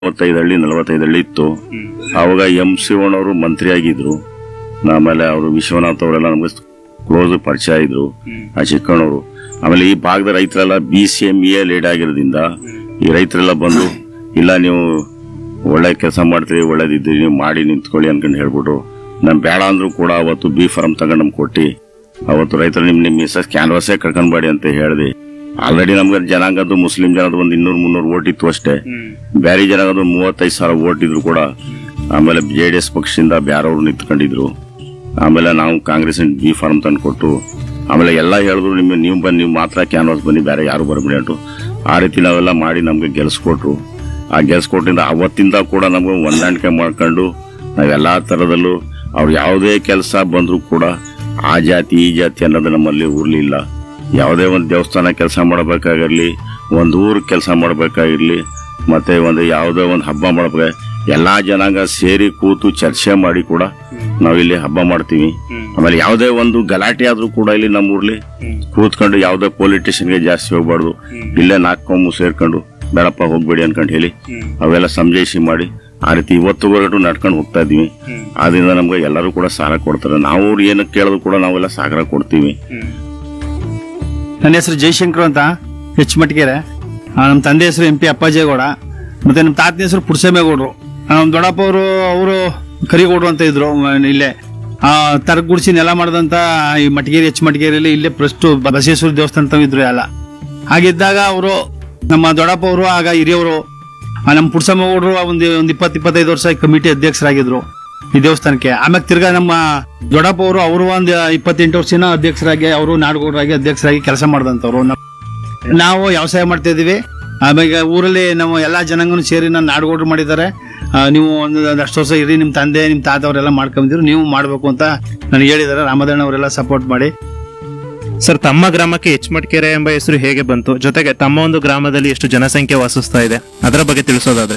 ಮೂವತ್ತೈದು ಹಳ್ಳಿ ನಲವತ್ತೈದು ಹಳ್ಳಿ ಇತ್ತು ಅವಾಗ ಎಂ ಶಿವಣ್ಣವರು ಮಂತ್ರಿ ಆಗಿದ್ರು ಆಮೇಲೆ ಅವರು ವಿಶ್ವನಾಥ್ ಅವರೆಲ್ಲ ನಮ್ಗೆ ಕ್ಲೋಸ್ ಪರಿಚಯ ಇದ್ರು ಆ ಚಿಕ್ಕಣ್ಣವರು ಆಮೇಲೆ ಈ ಭಾಗದ ರೈತರೆಲ್ಲ B C M A lead ಆಗಿರೋದ್ರಿಂದ ಈ ರೈತರೆಲ್ಲ ಬಂದು ಇಲ್ಲ ನೀವು ಒಳ್ಳೆ ಕೆಲಸ ಮಾಡ್ತೀರಿ ಒಳ್ಳೇದಿದ್ದೀರಿ ನೀವು ಮಾಡಿ ನಿಂತ್ಕೊಳ್ಳಿ ಅನ್ಕೊಂಡು ಹೇಳ್ಬಿಟ್ಟು ನಮ್ ಬೇಡ ಅಂದ್ರೂ ಕೂಡ ಅವತ್ತು ಬಿ ಫಾರ್ಮ್ ತಗೊಂಡ್ ನಮ್ಗೆ ಕೊಟ್ಟಿ ಅವತ್ತು ರೈತರು ನಿಮ್ ನಿಮ್ ಮಿಸಸ್ ಕ್ಯಾನ್ವಾಸೇ ಕರ್ಕೊಂಡ್ಬೇಡಿ ಅಂತ ಹೇಳ್ದೆ ಆಲ್ರೆಡಿ ನಮ್ಗೆ ಜನಾಂಗದ್ದು ಮುಸ್ಲಿಂ ಜನದ ಒಂದು ಇನ್ನೂರು ಮುನ್ನೂರು ಓಟ್ ಇತ್ತು ಅಷ್ಟೇ ಬ್ಯಾರಿ ಜನಾಂಗದ ಮೂವತ್ತೈದು ಸಾವಿರ ಓಟ್ ಇದ್ರು ಕೂಡ ಆಮೇಲೆ ಜೆ ಡಿ ಎಸ್ ಪಕ್ಷದಿಂದ ಬ್ಯಾರವ್ರು ನಿಂತ್ಕೊಂಡಿದ್ರು ಆಮೇಲೆ ನಾವು ಕಾಂಗ್ರೆಸ್ ಬಿ ಫಾರ್ಮ್ ತಂದು ಕೊಟ್ಟು ಆಮೇಲೆ ಎಲ್ಲ ಹೇಳಿದ್ರು ನಿಮ್ಗೆ ನೀವು ಬನ್ನಿ ನೀವು ಮಾತ್ರ ಕ್ಯಾನ್ವಾಸ್ ಬನ್ನಿ ಬೇರೆ ಯಾರು ಬರಬೇಡಿ ಅಂಟು ಆ ರೀತಿ ನಾವೆಲ್ಲ ಮಾಡಿ ನಮ್ಗೆ ಗೆಲ್ಸ್ಕೊಟ್ರು ಆ ಗೆಲ್ಸ್ಕೊಟ್ಟಿಂದ ಅವತ್ತಿಂದ ಕೂಡ ನಮ್ಗೆ ಹೊಂದಾಣಿಕೆ ಮಾಡ್ಕೊಂಡು ನಾವೆಲ್ಲಾ ತರದಲ್ಲೂ ಅವ್ರು ಯಾವುದೇ ಕೆಲಸ ಬಂದ್ರು ಕೂಡ ಆ ಜಾತಿ ಈ ಜಾತಿ ಅನ್ನೋದು ನಮ್ಮಲ್ಲಿ ಊರ್ಲಿಲ್ಲ ಯಾವುದೇ ಒಂದು ದೇವಸ್ಥಾನ ಕೆಲಸ ಮಾಡಬೇಕಾಗಿರ್ಲಿ ಒಂದು ಊರ್ ಕೆಲಸ ಮಾಡಬೇಕಾಗಿರ್ಲಿ ಮತ್ತೆ ಒಂದು ಯಾವುದೇ ಒಂದು ಹಬ್ಬ ಮಾಡಬೇಕು ಎಲ್ಲಾ ಜನಾಂಗ ಸೇರಿ ಕೂತು ಚರ್ಚೆ ಮಾಡಿ ಕೂಡ ನಾವಿಲ್ಲಿ ಹಬ್ಬ ಮಾಡ್ತೀವಿ ಆಮೇಲೆ ಯಾವುದೇ ಒಂದು ಗಲಾಟೆ ಆದ್ರೂ ಕೂಡ ಇಲ್ಲಿ ನಮ್ಮ ಊರ್ಲಿ ಕೂತ್ಕೊಂಡು ಯಾವುದೇ ಪೊಲೀಸ್ ಸ್ಟೇಷನ್ಗೆ ಜಾಸ್ತಿ ಹೋಗ್ಬಾರ್ದು ಇಲ್ಲೇ ನಾಲ್ಕು ಕೊಂಬು ಸೇರ್ಕೊಂಡು ಬೇಡಪ್ಪ ಹೋಗ್ಬೇಡಿ ಅನ್ಕೊಂಡು ಹೇಳಿ ಅವೆಲ್ಲ ಸಂಜಯಿಸಿ ಮಾಡಿ ಆ ರೀತಿ ಇವತ್ತುವರೆಗೂ ನಡ್ಕೊಂಡು ಹೋಗ್ತಾ ಇದೀವಿ ಆದ್ರಿಂದ ನಮ್ಗೆ ಎಲ್ಲರೂ ಕೂಡ ಸಹಕಾರ ಕೊಡ್ತಾರೆ ನಾವು ಅವ್ರು ಏನಕ್ಕೆ ಕೇಳಿದ್ರು ಕೂಡ ನಾವೆಲ್ಲ ಸಹಕಾರ ಕೊಡ್ತೀವಿ ನನ್ನ ಹೆಸರು ಜಯಶಂಕರ್ ಅಂತ ಎಚ್ ಮಟ್ಗೆರೆ ಆ, ನಮ್ಮ ತಂದೆ ಹೆಸರು ಎಂ ಪಿ ಅಪ್ಪಾಜೇಗೌಡ ಮತ್ತೆ ನಮ್ಮ ತಾತನ ಹೆಸರು ಪುಡ್ಸಮೇಗೌಡರು ನಮ್ಮ ದೊಡ್ಡಪ್ಪ ಅವರು ಅವರು ಕರಿಗೌಡರು ಅಂತ ಇದ್ರು ಮ- ಇಲ್ಲೇ ಆ ತರಗ್ ಗುಡಿಸಿ ನೆಲ ಮಾಡದಂತ ಈ ಮಟಗೇರಿ ಎಚ್ ಮಟಗೇರಿಯಲ್ಲಿ ಇಲ್ಲೇ ಫಸ್ಟ್ ಬಸವೇಶ್ವರ ದೇವಸ್ಥಾನ ಅಂತ ಇದ್ರು ಎಲ್ಲ ಹಾಗಿದ್ದಾಗ ಅವರು ನಮ್ಮ ದೊಡ್ಡಪ್ಪ ಅವರು ಆಗ ಹಿರಿಯವರು ಆ, ನಮ್ಮ ಪುಡ್ಸಮೇಗೌಡರು ಒಂದು ಒಂದು ಇಪ್ಪತ್ತು ಇಪ್ಪತ್ತೈದು ವರ್ಷ ಕಮಿಟಿ ಅಧ್ಯಕ್ಷರಾಗಿದ್ರು ಈ ದೇವಸ್ಥಾನಕ್ಕೆ ಆಮೇಲೆ ತಿರ್ಗಾ ನಮ್ಮ ದೊಡ್ಡಪ್ಪ ಅವರು ಅವರು ಒಂದು ಇಪ್ಪತ್ತೆಂಟು ವರ್ಷನ ಅಧ್ಯಕ್ಷರಾಗಿ ಅವರು ನಾಡಗೌಡರಾಗಿ ಅಧ್ಯಕ್ಷರಾಗಿ ಕೆಲಸ ಮಾಡಿದಂತವ್ರು ನಾವು ವ್ಯವಸಾಯ ಮಾಡ್ತಾ ಇದೀವಿ ಆಮೇಲೆ ಊರಲ್ಲಿ ನಾವು ಎಲ್ಲಾ ಜನಾಂಗನು ಸೇರಿ ನಾನು ನಾಡಗೌಡರು ಮಾಡಿದ್ದಾರೆ ಆ, ನೀವು ಒಂದು ಅಷ್ಟು ವರ್ಷ ಇರಿ ನಿಮ್ಮ ತಂದೆ ನಿಮ್ಮ ತಾತ ಅವರೆಲ್ಲ ಮಾಡ್ಕೊಂಡಿದ್ರು ನೀವು ಮಾಡಬೇಕು ಅಂತ ನನಗೆ ಹೇಳಿದ್ದಾರೆ ರಾಮಧಣ್ಣ ಅವರೆಲ್ಲ ಸಪೋರ್ಟ್ ಮಾಡಿ ಸರ್ ತಮ್ಮ ಗ್ರಾಮಕ್ಕೆ ಎಚ್ಮಟ್ಕೆರೆ ಎಂಬ ಹೆಸರು ಹೇಗೆ ಬಂತು ಜೊತೆಗೆ ತಮ್ಮ ಒಂದು ಗ್ರಾಮದಲ್ಲಿ ಎಷ್ಟು ಜನಸಂಖ್ಯೆ ವಾಸಿಸ್ತಾ ಇದೆ ಅದರ ಬಗ್ಗೆ ತಿಳಿಸೋದಾದ್ರೆ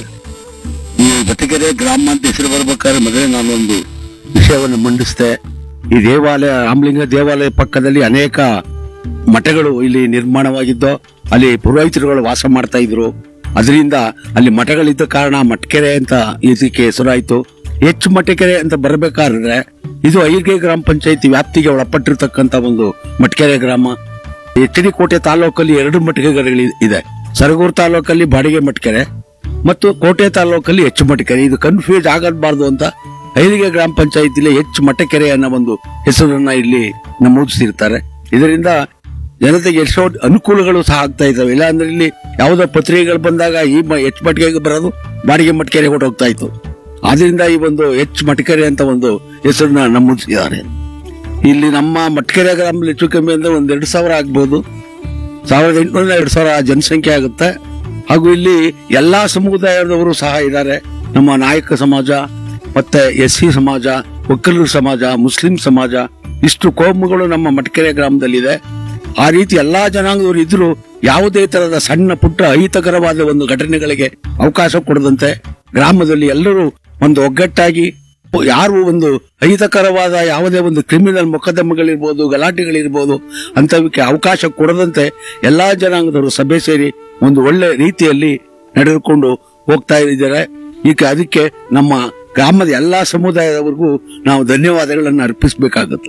ಈ ಬಟಗೆರೆ ಗ್ರಾಮ ಅಂತ ಹೆಸರು ಬರ್ಬೇಕಾದ್ರೆ ಮೊದಲೇ ನಾನೊಂದು ವಿಷಯವನ್ನು ಮಂಡಿಸಿದೆ ಈ ದೇವಾಲಯ ರಾಮಲಿಂಗ ದೇವಾಲಯ ಪಕ್ಕದಲ್ಲಿ ಅನೇಕ ಮಠಗಳು ಇಲ್ಲಿ ನಿರ್ಮಾಣವಾಗಿದ್ದು ಅಲ್ಲಿ ಪುರೋಹಿತರುಗಳು ವಾಸ ಮಾಡ್ತಾ ಇದ್ರು ಅದರಿಂದ ಅಲ್ಲಿ ಮಠಗಳಿದ್ದ ಕಾರಣ ಮಟ್ಕೆರೆ ಅಂತ ಇದಕ್ಕೆ ಹೆಸರಾಯ್ತು ಹೆಚ್ಚು ಮಟಕೆರೆ ಅಂತ ಬರಬೇಕಾದ್ರೆ ಇದು ಐರ್ಗೆ ಗ್ರಾಮ ಪಂಚಾಯತಿ ವ್ಯಾಪ್ತಿಗೆ ಒಳಪಟ್ಟಿರ್ತಕ್ಕಂತ ಒಂದು ಮಟ್ಕೆರೆ ಗ್ರಾಮ ಎಚ್ ಡಿ ಕೋಟೆ ತಾಲೂಕಲ್ಲಿ ಎರಡು ಮಟ್ಕೆಗಳು ಇದೆ ಸರಗೂರು ತಾಲೂಕಲ್ಲಿ ಬಾಡಿಗೆ ಮಟ್ಕೆರೆ ಮತ್ತು ಕೋಟೆ ತಾಲೂಕಲ್ಲಿ ಹೆಚ್ಚು ಮಟಕೆರೆ ಇದು ಕನ್ಫ್ಯೂಸ್ ಆಗಬಾರ್ದು ಅಂತ ಐಲಿಗೆ ಗ್ರಾಮ ಪಂಚಾಯತಿಲಿ ಹೆಚ್ಚು ಮಟಕೆರೆ ಅನ್ನೋ ಒಂದು ಹೆಸರನ್ನ ಇಲ್ಲಿ ನಮೂದಿಸಿರ್ತಾರೆ ಇದರಿಂದ ಜನತೆಗೆ ಎಷ್ಟೋ ಅನುಕೂಲಗಳು ಸಹ ಆಗ್ತಾ ಇದಾವೆ ಇಲ್ಲ ಅಂದ್ರೆ ಇಲ್ಲಿ ಯಾವುದೋ ಪತ್ರಿಕೆಗಳು ಬಂದಾಗ ಈ ಮ- ಹೆಚ್ಚು ಮಟಕೆಗೆ ಬರೋದು ಬಾಡಿಗೆ ಮಟಕೆರೆ ಹೋಗ್ತಾ ಇತ್ತು ಆದ್ರಿಂದ ಈ ಒಂದು ಹೆಚ್ಚು ಮಟಕೆರೆ ಅಂತ ಒಂದು ಹೆಸರನ್ನ ನಮೂದಿಸಿದ್ದಾರೆ ಇಲ್ಲಿ ನಮ್ಮ ಮಟ್ಕೆರೆ ಗ್ರಾಮದಲ್ಲಿ ಹೆಚ್ಚು ಕಮ್ಮಿ ಅಂದ್ರೆ ಒಂದ್ ಎರಡು ಸಾವಿರ ಆಗ್ಬೋದು ಸಾವಿರದ ಎಂಟುನೂರ ಎರಡು ಸಾವಿರ ಜನಸಂಖ್ಯೆ ಆಗುತ್ತೆ ಹಾಗೂ ಇಲ್ಲಿ ಎಲ್ಲಾ ಸಮುದಾಯದವರು ಸಹ ಇದ್ದಾರೆ ನಮ್ಮ ನಾಯಕ ಸಮಾಜ ಮತ್ತೆ ಎಸ್ ಸಿ ಸಮಾಜ ಒಕ್ಕಲರ ಸಮಾಜ ಮುಸ್ಲಿಂ ಸಮಾಜ ಇಷ್ಟು ಕೋಮುಗಳು ನಮ್ಮ ಮಟ್ಕೆರೆ ಗ್ರಾಮದಲ್ಲಿದೆ ಆ ರೀತಿ ಎಲ್ಲಾ ಜನಾಂಗದವರು ಇದ್ರು ಯಾವುದೇ ತರಹದ ಸಣ್ಣ ಪುಟ್ಟ ಅಹಿತಕರವಾದ ಒಂದು ಘಟನೆಗಳಿಗೆ ಅವಕಾಶ ಕೊಡದಂತೆ ಗ್ರಾಮದಲ್ಲಿ ಎಲ್ಲರೂ ಒಂದು ಒಗ್ಗಟ್ಟಾಗಿ ಯಾರು ಒಂದು ಅಹಿತಕರವಾದ ಯಾವುದೇ ಒಂದು ಕ್ರಿಮಿನಲ್ ಮೊಕದ್ದಮೆಗಳಿರ್ಬೋದು ಗಲಾಟೆಗಳಿರ್ಬೋದು ಅಂತವಕ್ಕೆ ಅವಕಾಶ ಕೊಡದಂತೆ ಎಲ್ಲಾ ಜನಾಂಗದವರು ಸಭೆ ಸೇರಿ ಒಂದು ಒಳ್ಳೆ ರೀತಿಯಲ್ಲಿ ನಡೆದುಕೊಂಡು ಹೋಗ್ತಾ ಇದ್ದಾರೆ ಈಗ ಅದಕ್ಕೆ ನಮ್ಮ ಗ್ರಾಮದ ಎಲ್ಲಾ ಸಮುದಾಯದವರಿಗೂ ನಾವು ಧನ್ಯವಾದಗಳನ್ನು ಅರ್ಪಿಸಬೇಕಾಗುತ್ತೆ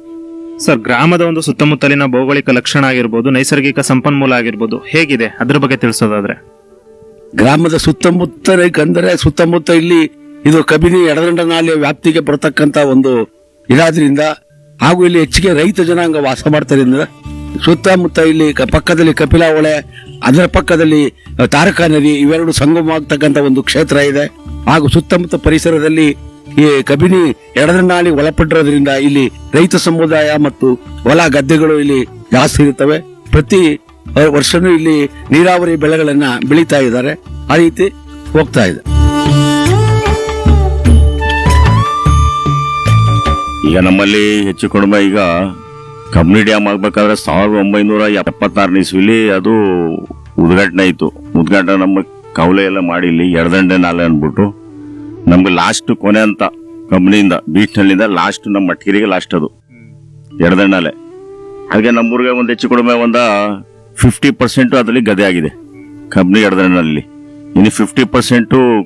ಸರ್ ಗ್ರಾಮದ ಒಂದು ಸುತ್ತಮುತ್ತಲಿನ ಭೌಗೋಳಿಕ ಲಕ್ಷಣ ಆಗಿರ್ಬೋದು ನೈಸರ್ಗಿಕ ಸಂಪನ್ಮೂಲ ಆಗಿರ್ಬೋದು ಹೇಗಿದೆ ಅದ್ರ ಬಗ್ಗೆ ತಿಳಿಸೋದಾದ್ರೆ ಗ್ರಾಮದ ಸುತ್ತಮುತ್ತ ಅಂದರೆ ಸುತ್ತಮುತ್ತ ಇಲ್ಲಿ ಇದು ಕಬಿನಿ ಎಡದಂಡ ನಾಲೆಯ ವ್ಯಾಪ್ತಿಗೆ ಬರತಕ್ಕಂತ ಒಂದು ಇರಾದ್ರಿಂದ ಹಾಗೂ ಇಲ್ಲಿ ಹೆಚ್ಚಿಗೆ ರೈತ ಜನಾಂಗ ವಾಸ ಮಾಡ್ತಾರಿಂದ ಸುತ್ತಮುತ್ತ ಇಲ್ಲಿ ಕ- ಪಕ್ಕದಲ್ಲಿ ಕಪಿಲಾ ಹೊಳೆ ಅದರ ಪಕ್ಕದಲ್ಲಿ ಅ, ತಾರಕ ನದಿ ಇವೆರಡು ಸಂಗಮವಾಗ್ತಕ್ಕಂತ ಒಂದು ಕ್ಷೇತ್ರ ಇದೆ ಹಾಗೂ ಸುತ್ತಮುತ್ತ ಪರಿಸರದಲ್ಲಿ ಈ ಕಬಿನಿ ಎಡದಂಡಾಳಿ ಒಳಪಟ್ಟಿರೋದ್ರಿಂದ ಇಲ್ಲಿ ರೈತ ಸಮುದಾಯ ಮತ್ತು ಹೊಲ ಗದ್ದೆಗಳು ಇಲ್ಲಿ ಜಾಸ್ತಿ ಇರುತ್ತವೆ ಪ್ರತಿ ಅ, ವರ್ಷನೂ ಇಲ್ಲಿ ನೀರಾವರಿ ಬೆಳೆಗಳನ್ನ ಬೆಳೀತಾ ಇದ್ದಾರೆ ಆ ರೀತಿ ಹೋಗ್ತಾ ಇದೆ ಈಗ ನಮ್ಮಲ್ಲಿ ಹೆಚ್ಚು ಕಡಿಮೆ ಈಗ ಕಬ್ನಿ ಡ್ಯಾಮ್ ಆಗ್ಬೇಕಾದ್ರೆ ಸಾವಿರದ ಒಂಬೈನೂರ ಎಪ್ಪತ್ತಾರನೇ ಇಸ್ವಿಲಿ ಅದು ಉದ್ಘಾಟನೆ ಆಯ್ತು ಉದ್ಘಾಟನೆ ನಮ್ಮ ಕವಲೆ ಎಲ್ಲ ಮಾಡಿ ಇಲ್ಲಿ ಎಡದಂಡೆ ನಾಲೆ ಅಂದ್ಬಿಟ್ಟು ನಮ್ಗೆ ಲಾಸ್ಟ್ ಕೊನೆ ಅಂತ ಕಂಪ್ನಿಯಿಂದ ಬೀಚ್ನಲ್ಲಿಂದ ಲಾಸ್ಟ್ ನಮ್ಮ ಮಟ್ಕಿರಿಗೆ ಲಾಸ್ಟ್ ಅದು ಎಡದಂಡೆ ನಾಲೆ ಹಾಗೆ ನಮ್ಮೂರಿಗೆ ಒಂದು ಹೆಚ್ಚು ಕಡಿಮೆ ಒಂದ ಫಿಫ್ಟಿ ಪರ್ಸೆಂಟ್ ಅದರಲ್ಲಿ ಗದೆ ಆಗಿದೆ ಕಂಪ್ನಿ ಎಡದಂಡಲ್ಲಿ ಇನ್ನು ಫಿಫ್ಟಿ ಪರ್ಸೆಂಟು